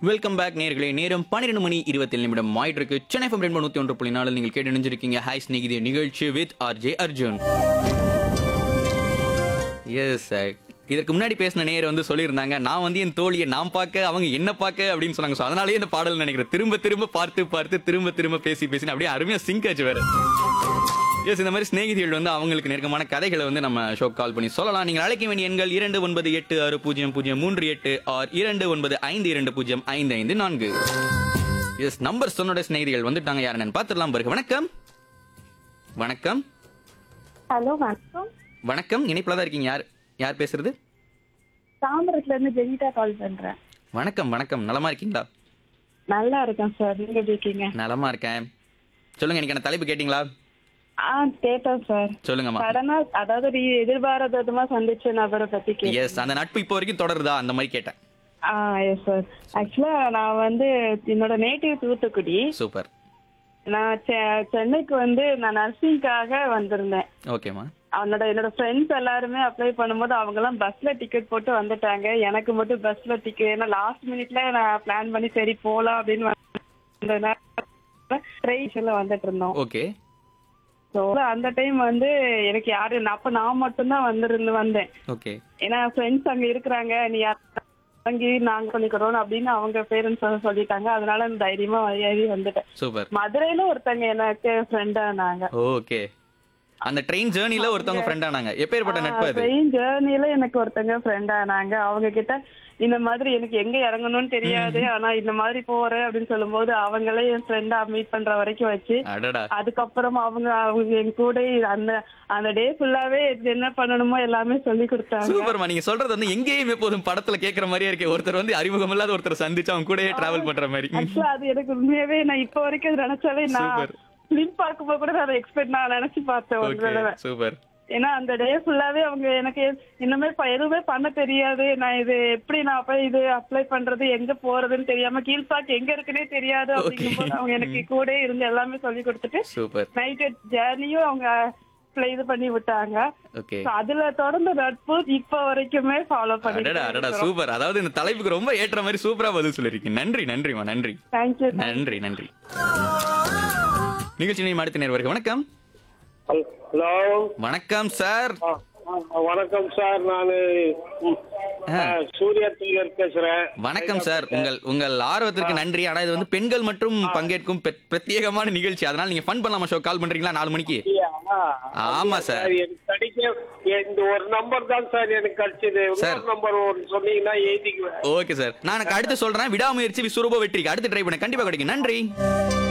Welcome back நேர்களே நேரம் பன்னிரெண்டு மணி இருபத்தி நிமிடம் ஆயிட்டு இருக்கு சென்னை ஃபம் ரெண்டு நூத்தி ஒன்று புள்ளி நாலு நீங்கள் கேட்டு நினைஞ்சிருக்கீங்க ஹாய் ஸ்நேகிதி நிகழ்ச்சி with R J Arjun S இதற்கு முன்னாடி பேசின நேர் வந்து சொல்லியிருந்தாங்க நான் வந்து என் தோழியை நான் பார்க்க அவங்க என்ன பார்க்க அப்படின்னு சொன்னாங்க ஸோ அதனாலேயே இந்த பாடல் நினைக்கிறேன் திரும்ப திரும்ப பார்த்து பார்த்து திரும்ப திரும்ப பேசி பேசி அப்படியே அருமையா சிங்க் ஆச்சு வேற எஸ் இந்த மாதிரி சிநேகிதிகள் வந்து அவங்களுக்கு நெருக்கமான கதைகளை வந்து நம்ம ஷோ கால் பண்ணி சொல்லலாம் நீங்கள் அழைக்க வேண்டிய எண்கள் இரண்டு ஒன்பது எட்டு ஆறு பூஜ்ஜியம் பூஜ்ஜியம் மூன்று எட்டு ஆர் இரண்டு ஒன்பது ஐந்து இரண்டு பூஜ்ஜியம் ஐந்து ஐந்து நான்கு எஸ் நம்பர் சொன்னோட சிநேகிதிகள் வந்துட்டாங்க யார் என்னன்னு பார்த்துடலாம் பாருங்க வணக்கம் வணக்கம் ஹலோ வணக்கம் வணக்கம் இணைப்பில் தான் இருக்கீங்க யார் யார் பேசுறது தாம்பரத்துல இருந்து ஜெனிதா கால் பண்றேன் வணக்கம் வணக்கம் நலமா இருக்கீங்களா நல்லா இருக்கேன் சார் நீங்க எப்படி இருக்கீங்க நலமா இருக்கேன் சொல்லுங்க எனக்கு என்ன தலைப்பு கேட்டிங்களா ஆ கேட்டேன் சார் சொல்லுங்கம்மா சடனா அதாவது ஒரு எதிர்பாராத விதமா சந்திச்ச நபரை பத்தி கேட்டேன் எஸ் அந்த நட்பு இப்போ வரைக்கும் தொடருதா அந்த மாதிரி கேட்டேன் ஆ எஸ் சார் ஆக்சுவலா நான் வந்து என்னோட நேட்டிவ் தூத்துக்குடி சூப்பர் நான் செ- சென்னைக்கு வந்து நான் நர்சிங்காக வந்திருந்தேன் ஓகேம்மா அவனோட என்னோட ஃப்ரெண்ட்ஸ் எல்லாருமே அப்ளை பண்ணும்போது அவங்க எல்லாம் பஸ்ல டிக்கெட் போட்டு வந்துட்டாங்க எனக்கு மட்டும் பஸ்ல டிக்கெட் ஏன்னா லாஸ்ட் மினிட்ல நான் பிளான் பண்ணி சரி போலாம் அப்படின்னு ட்ரெயின்ல வந்துட்டு இருந்தோம் ஓகே So, அந்த டைம் வந்து எனக்கு யாரு நான் அப்ப நான் மட்டும்தான் வந்திருந்து வந்தேன் ஓகே ஏன்னா ஃப்ரெண்ட்ஸ் அங்க இருக்கிறாங்க நீ யார் வாங்கி நாங்க பண்ணிக்கிறோம் அப்படின்னு அவங்க பேரண்ட்ஸ் சொல்லிட்டாங்க அதனால நான் தைரியமா ஏறி வந்துட்டேன் சூப்பர் மதுரையில ஒருத்தங்க எனக்கு ஃப்ரெண்டா நாங்க ஓகே அந்த ட்ரெயின் ஜேர்னில ஒருத்தவங்க ஃப்ரெண்ட் ஆனாங்க எப்பேற்பட்ட நட்பு அது ட்ரெயின் ஜேர்னில எனக்கு ஒருத்தங்க ஃப்ரெண்ட் ஆனாங்க அவங்க கிட்ட இந்த மாதிரி எனக்கு எங்க இறங்கணும்னு தெரியாது ஆனா இந்த மாதிரி போறேன் அப்படின்னு சொல்லும்போது அவங்களே என் ஃப்ரெண்டா மீட் பண்ற வரைக்கும் வச்சு அடடா அதுக்கப்புறம் அவங்க அவங்க என் கூட அந்த அந்த டே ஃபுல்லாவே என்ன பண்ணணுமோ எல்லாமே சொல்லி கொடுத்தாங்க சூப்பர்மா நீங்க சொல்றது வந்து எங்கேயும் எப்போதும் படத்துல கேக்குற மாதிரியே இருக்கு ஒருத்தர் வந்து அறிமுகம் இல்லாத ஒருத்தர் சந்திச்சு அவங்க கூடயே டிராவல் பண்ற மாதிரி ஆக்சுவலா அது எனக்கு உண்மையாவே நான் இப்ப வரைக்கும் அது நினைச்சாலே நான் Super. பிலிம் பார்க்கும்போது கூட நான் எக்ஸ்பெக்ட் நான் நினைச்சு பார்த்தேன் ஒரு ஓகே தடவை சூப்பர் ஏன்னா அந்த டே ஃபுல்லாவே அவங்க எனக்கு இன்னுமே ப- எதுவுமே பண்ண தெரியாது நான் இது எப்படி நான் போய் இது அப்ளை பண்றது எங்க போறதுன்னு தெரியாம கீழ்பாக்கு எங்க இருக்குன்னே தெரியாது அப்படிங்கும்போது அவங்க எனக்கு கூட இருந்து எல்லாமே சொல்லி கொடுத்துட்டு சூப்பர் நைட் ஜேர்னியும் அவங்க play இது பண்ணி விட்டாங்க ஓகே So, அதுல தொடர்ந்து நட்பு இப்ப வரைக்குமே ஃபாலோ பண்ணி அடடா அடடா சூப்பர் அதாவது இந்த தலைப்புக்கு ரொம்ப ஏற்ற மாதிரி சூப்பரா பதில் சொல்லிருக்கீங்க நன்றி நன்றிமா நன்றி தேங்க்யூ நன்றி நன்றி நிகழ்ச்சி நேம் அடுத்த நேர்வருக்கு வணக்கம் ஹலோ வணக்கம் சார் ஆ, ஆ, வணக்கம் சார் நான் சூர்யா டெய்லர் பேசுறேன் வணக்கம் சார் உங்கள் உங்கள் ஆர்வத்திற்கு நன்றி ஆனா இது வந்து பெண்கள் மற்றும் பங்கேற்கும் பெ- பிரத்யேகமான நிகழ்ச்சி அதனால நீங்க ஃபன் பண்ணலாமா ஷோ கால் பண்றீங்களா நாலு மணிக்கு ஐயா, ஆமா ஐயா, சார். எனக்கு கிடைக்க இந்த ஒரு நம்பர் தான் சார் எனக்கு கிடைச்சது சார். இன்னொரு நம்பர் ஒரு சொன்னீங்கன்னா எழுதிக்குவேன் ஓகே சார் நான் எனக்கு அடுத்து சொல்றேன் விடாமுயற்சி விஸ்வரூப வெற்றிக்கு அடுத்து ட்ரை பண்ண கண்டிப்பா கிடைக்கும் நன்றி